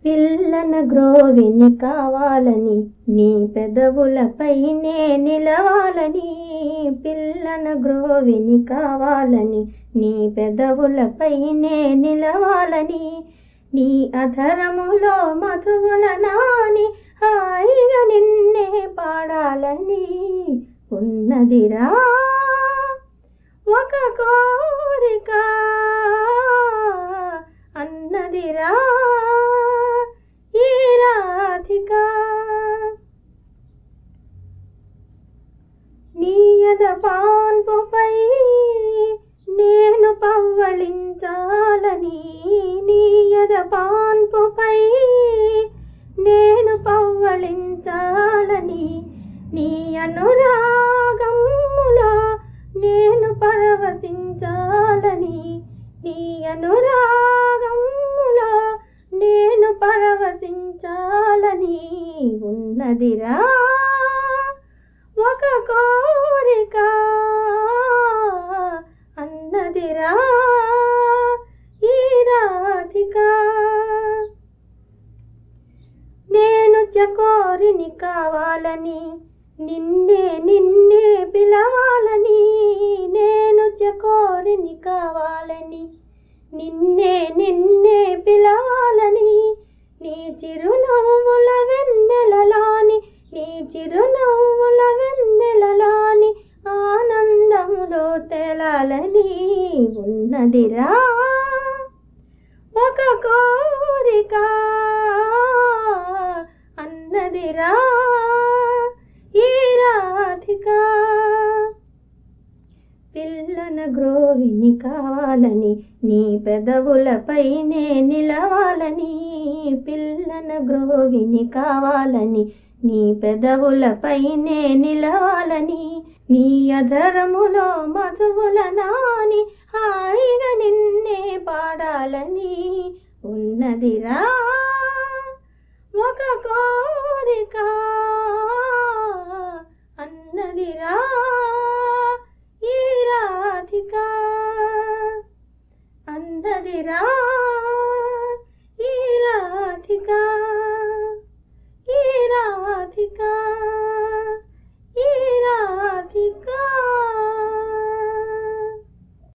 పిల్లన గ్రోవిని కావాలని నీ పెదవులపై నే నిలవాలని పిల్లన గ్రోవిని కావాలని నీ పెదవులపై నే నిలవాలని నీ అధరములో మధువుల నాని హాయిగా నిన్నే పాడాలని ఉన్నదిరా ఒక కోరిక అన్నదిరా ఈ రాధిక నీయద పాన్పుపై నేను పవ్వళించాలని నీయద పాన్పుపై నేను పవ్వళించాలని నీ అనురాగములో నేను పరవశించాలని నీ అనురాగములో నేను పరవశించాలని ఉన్నదిరా ఒక కోరిక అన్నదిరా ఈ రాధిక నేను చకోరిని కావాలని నిన్నే నిన్నే పిలవాలని నేను చకోరిని కావాలని నిన్నే నిన్నే పిలవాలని నీ చిరునవ్వుల వెన్నెలలాని నీ చిరునవ్వుల వెన్నెలలాని ఆనందములో తేలాలని ఉన్నదిరా ఒక కోరిక అన్నదిరా ఈ రాధిక పిల్లన గ్రోవిని కావాలని నీ పెదవులపై నే నిలవాలని పిల్లన గ్రోవిని కావాలని నీ పెదవులపై నే నిలవాలని నీ అధరములో మధువుల నాని హాయిగా నిన్నే పాడాలని ఉన్నదిరా ఒక కోరిక